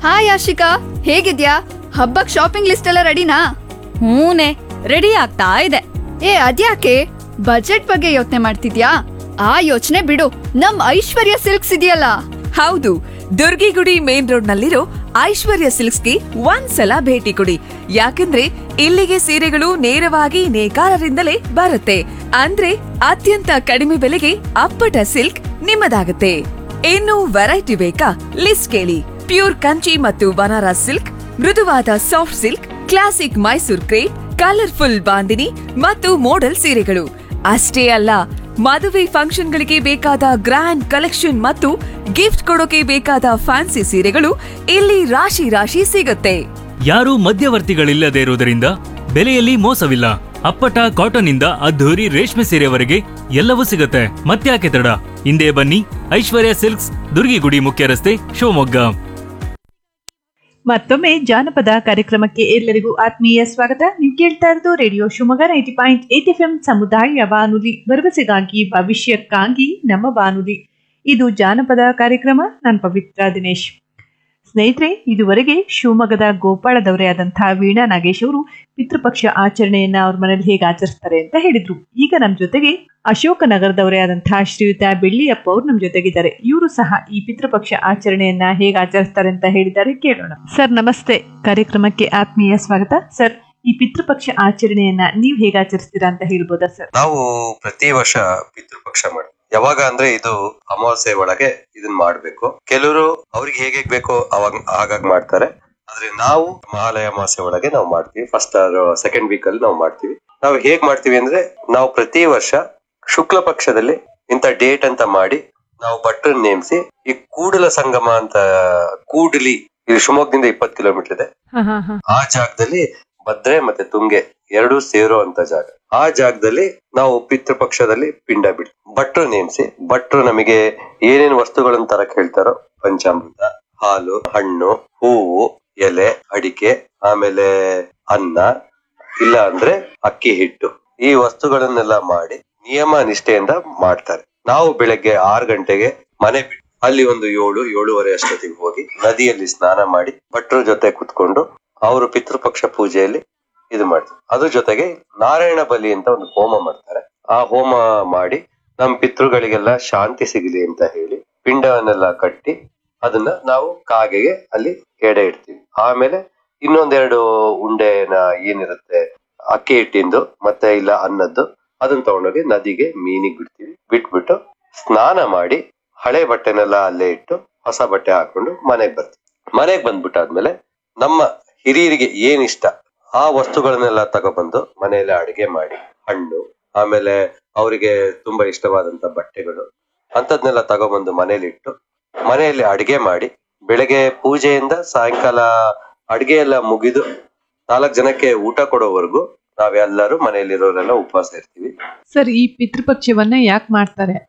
hi Ashika ಹೇಗಿದ್ಯಾ ಹಬ್ಬಕ್ shopping list ಎಲ್ಲ ರೆಡಿನಾ ಹೂನೆ ರೆಡಿ ಆಗ್ತಾ ಇದೆ ಏ ಅದ್ಯಾಕೆ ಬಜೆಟ್ ಬಗ್ಗೆ ಯೋಚನೆ ಮಾಡ್ತಿದ್ಯಾ ಆ ಯೋಚನೆ ಬಿಡು ನಮ್ ಐಶ್ವರ್ಯ ಸಿಲ್ಕ್ಸ್ ಇದೆಯಲ್ಲ ಹೌದು ದುರ್ಗಿಗುಡಿ ಮೇನ್ ರೋಡ್ ನಲ್ಲಿರೋ ಐಶ್ವರ್ಯ ಸಿಲ್ಕ್ಸ್ಗೆ ಒಂದ್ಸಲ ಭೇಟಿ ಕೊಡಿ ಯಾಕಂದ್ರೆ ಇಲ್ಲಿಗೆ ಸೀರೆಗಳು ನೇರವಾಗಿ ನೇಕಾರರಿಂದಲೇ ಬರುತ್ತೆ ಅಂದ್ರೆ ಅತ್ಯಂತ ಕಡಿಮೆ ಬೆಲೆಗೆ ಅಪ್ಪಟ ಸಿಲ್ಕ್ ನಿಮ್ಮದಾಗುತ್ತೆ ಇನ್ನು ವೆರೈಟಿ ಬೇಕಾ ಲಿಸ್ಟ್ ಕೇಳಿ ಪ್ಯೂರ್ ಕಂಚಿ ಮತ್ತು ಬನಾರಸ್ ಸಿಲ್ಕ್ ಮೃದುವಾದ soft silk classic Mysore crepe colourful Bandhani ಮತ್ತು ಮೋಡಲ್ ಸೀರೆಗಳು ಅಷ್ಟೇ ಅಲ್ಲ ಮದುವೆ ಫಂಕ್ಷನ್ಗಳಿಗೆ ಬೇಕಾದ ಗ್ರ್ಯಾಂಡ್ ಕಲೆಕ್ಷನ್ ಮತ್ತು ಗಿಫ್ಟ್ ಕೊಡೋಕೆ ಬೇಕಾದ ಫ್ಯಾನ್ಸಿ ಸೀರೆಗಳು ಇಲ್ಲಿ ರಾಶಿ ರಾಶಿ ಸಿಗುತ್ತೆ ಯಾರೂ ಮಧ್ಯವರ್ತಿಗಳಿಲ್ಲದೆ ಇರುವುದರಿಂದ ಬೆಲೆಯಲ್ಲಿ ಮೋಸವಿಲ್ಲ ಅಪ್ಪಟ ಕಾಟನ್ ಇಂದ ಅದ್ಧೂರಿ ರೇಷ್ಮೆ ಸೀರೆವರೆಗೆ ಎಲ್ಲವೂ ಸಿಗುತ್ತೆ ಮತ್ತ್ಯಾಕೆ ತಡ ಹಿಂದೆ ಬನ್ನಿ ಐಶ್ವರ್ಯ ಸಿಲ್ಕ್ಸ್ ದುರ್ಗಿಗುಡಿ ಮುಖ್ಯ ರಸ್ತೆ ಶಿವಮೊಗ್ಗ ಮತ್ತೊಮ್ಮೆ ಜಾನಪದ ಕಾರ್ಯಕ್ರಮಕ್ಕೆ ಎಲ್ಲರಿಗೂ ಆತ್ಮೀಯ ಸ್ವಾಗತ ನೀವು ಕೇಳ್ತಾ ಇರೋದು radio Shivamogga ninety point eight F M ಸಮುದಾಯ ಬಾನುಲಿ ಭರವಸೆಗಾಗಿ ಭವಿಷ್ಯಕ್ಕಾಗಿ ನಮ್ಮ ಬಾನುಲಿ ಇದು ಜಾನಪದ ಕಾರ್ಯಕ್ರಮ ನಾನು ಪವಿತ್ರ ದಿನೇಶ್ ಸ್ನೇಹಿತರೆ ಇದುವರೆಗೆ ಶಿವಮೊಗ್ಗದ ಗೋಪಾಳದವರೇ ಆದಂತಹ ವೀಣಾ ನಾಗೇಶ್ ಅವರು ಪಿತೃಪಕ್ಷ ಆಚರಣೆಯನ್ನ ಅವ್ರ ಮನೇಲಿ ಹೇಗೆ ಆಚರಿಸ್ತಾರೆ ಅಂತ ಹೇಳಿದ್ರು ಈಗ ನಮ್ಮ ಜೊತೆಗೆ ಅಶೋಕ ನಗರದವರೇ ಆದಂತಹ ಶ್ರೀಯುತ ಬೆಳ್ಳಿಯಪ್ಪ ಅವರು ನಮ್ಮ ಜೊತೆಗಿದ್ದಾರೆ ಇವರು ಸಹ ಈ ಪಿತೃಪಕ್ಷ ಆಚರಣೆಯನ್ನ ಹೇಗೆ ಆಚರಿಸ್ತಾರೆ ಅಂತ ಹೇಳಿದ್ದಾರೆ ಕೇಳೋಣ ಸರ್ ನಮಸ್ತೆ ಕಾರ್ಯಕ್ರಮಕ್ಕೆ ಆತ್ಮೀಯ ಸ್ವಾಗತ ಸರ್ ಈ ಪಿತೃಪಕ್ಷ ಆಚರಣೆಯನ್ನ ನೀವು ಹೇಗೆ ಆಚರಿಸ್ತೀರಾ ಅಂತ ಹೇಳ್ಬೋದಾ ಸರ್ ನಾವು ಪ್ರತಿ ವರ್ಷ ಪಿತೃಪಕ್ಷ ಮಾಡ್ತೀವಿ ಯಾವಾಗ ಅಂದ್ರೆ ಇದು ಅಮಾವಾಸ್ಯೆ ಒಳಗೆ ಇದನ್ನ ಮಾಡ್ಬೇಕು ಕೆಲವರು ಅವ್ರಿಗೆ ಹೇಗೆ ಬೇಕೋ ಅವಾಗ ಹಾಗಾಗಿ ಮಾಡ್ತಾರೆ ಆದ್ರೆ ನಾವು ಮಹಾಲಯ ಅಮಾವಾಸ್ಯೆ ಒಳಗೆ ನಾವು ಮಾಡ್ತೀವಿ ಫಸ್ಟ್ ಸೆಕೆಂಡ್ ವೀಕ್ ಅಲ್ಲಿ ನಾವು ಮಾಡ್ತೀವಿ ನಾವು ಹೇಗ್ ಮಾಡ್ತೀವಿ ಅಂದ್ರೆ ನಾವು ಪ್ರತಿ ವರ್ಷ ಶುಕ್ಲ ಪಕ್ಷದಲ್ಲಿ ಇಂಥ ಡೇಟ್ ಅಂತ ಮಾಡಿ ನಾವು ಭಟ್ರನ್ನ ನೇಮಿಸಿ ಈ ಕೂಡಲ ಸಂಗಮ ಅಂತ ಕೂಡಲಿ ಇದು ಶಿವಮೊಗ್ಗದಿಂದ ಇಪ್ಪತ್ತು ಕಿಲೋಮೀಟರ್ ಇದೆ ಆ ಜಾಗದಲ್ಲಿ ಭದ್ರೆ ಮತ್ತೆ ತುಂಗೆ ಎರಡು ಸೇರೋ ಅಂತ ಜಾಗ ಆ ಜಾಗದಲ್ಲಿ ನಾವು ಪಿತೃಪಕ್ಷದಲ್ಲಿ ಪಿಂಡ ಬಿಡ್ ಭಟ್ರು ನೇಮಿಸಿ ಭಟ್ರು ನಮಗೆ ಏನೇನು ವಸ್ತುಗಳನ್ನ ತರಕ್ ಹೇಳ್ತಾರೋ ಪಂಚಾಮೃತ ಹಾಲು ಹಣ್ಣು ಹೂವು ಎಲೆ ಅಡಿಕೆ ಆಮೇಲೆ ಅನ್ನ ಇಲ್ಲ ಅಂದ್ರೆ ಅಕ್ಕಿ ಹಿಟ್ಟು ಈ ವಸ್ತುಗಳನ್ನೆಲ್ಲ ಮಾಡಿ ನಿಯಮ ನಿಷ್ಠೆಯಿಂದ ಮಾಡ್ತಾರೆ ನಾವು ಬೆಳಗ್ಗೆ ಆರು ಗಂಟೆಗೆ ಮನೆ ಬಿಟ್ಟು ಅಲ್ಲಿ ಒಂದು ಏಳು ಏಳುವರೆ ಅಷ್ಟೊತ್ತಿಗೆ ಹೋಗಿ ನದಿಯಲ್ಲಿ ಸ್ನಾನ ಮಾಡಿ ಭಟ್ರ ಜೊತೆ ಕುತ್ಕೊಂಡು ಅವರು ಪಿತೃಪಕ್ಷ ಪೂಜೆಯಲ್ಲಿ ಇದು ಮಾಡ್ತಾರೆ ಅದ್ರ ಜೊತೆಗೆ ನಾರಾಯಣ ಬಲಿ ಅಂತ ಒಂದು ಹೋಮ ಮಾಡ್ತಾರೆ ಆ ಹೋಮ ಮಾಡಿ ನಮ್ ಪಿತೃಗಳಿಗೆಲ್ಲ ಶಾಂತಿ ಸಿಗಲಿ ಅಂತ ಹೇಳಿ ಪಿಂಡವನ್ನೆಲ್ಲ ಕಟ್ಟಿ ಅದನ್ನ ನಾವು ಕಾಗೆಗೆ ಅಲ್ಲಿ ಎಡೆ ಇಡ್ತೀವಿ ಆಮೇಲೆ ಇನ್ನೊಂದೆರಡು ಉಂಡೆನ ಏನಿರುತ್ತೆ ಅಕ್ಕಿ ಹಿಟ್ಟಿಂದು ಮತ್ತೆ ಇಲ್ಲ ಅನ್ನದ್ದು ಅದನ್ನ ತಗೊಂಡೋಗಿ ನದಿಗೆ ಮೀನಿಗೆ ಬಿಡ್ತೀವಿ ಬಿಟ್ಬಿಟ್ಟು ಸ್ನಾನ ಮಾಡಿ ಹಳೆ ಬಟ್ಟೆನೆಲ್ಲ ಅಲ್ಲೇ ಇಟ್ಟು ಹೊಸ ಬಟ್ಟೆ ಹಾಕೊಂಡು ಮನೆಗ್ ಬರ್ತೀವಿ ಮನೆಗ್ ಬಂದ್ಬಿಟ್ಟಾದ್ಮೇಲೆ ನಮ್ಮ ಹಿರಿಯರಿಗೆ ಏನ್ ಇಷ್ಟ ಆ ವಸ್ತುಗಳನ್ನೆಲ್ಲ ತಗೊಬಂದು ಮನೆಯಲ್ಲಿ ಅಡಿಗೆ ಮಾಡಿ ಹಣ್ಣು ಆಮೇಲೆ ಅವರಿಗೆ ತುಂಬಾ ಇಷ್ಟವಾದಂತ ಬಟ್ಟೆಗಳು ಅಂತದ್ನೆಲ್ಲ ತಗೊಬಂದು ಮನೇಲಿ ಇಟ್ಟು ಮನೆಯಲ್ಲಿ ಅಡಿಗೆ ಮಾಡಿ ಬೆಳಗ್ಗೆ ಪೂಜೆಯಿಂದ ಸಾಯಂಕಾಲ ಅಡಿಗೆ ಎಲ್ಲ ಮುಗಿದು ನಾಲ್ಕು ಜನಕ್ಕೆ ಊಟ ಕೊಡೋವರೆಗೂ ನಾವೆಲ್ಲರೂ ಮನೆಯಲ್ಲಿರೋರೆಲ್ಲ ಉಪವಾಸ ಇರ್ತೀವಿ ಸರ್ ಈ ಪಿತೃಪಕ್ಷವನ್ನ ಯಾಕೆ ಮಾಡ್ತಾರೆ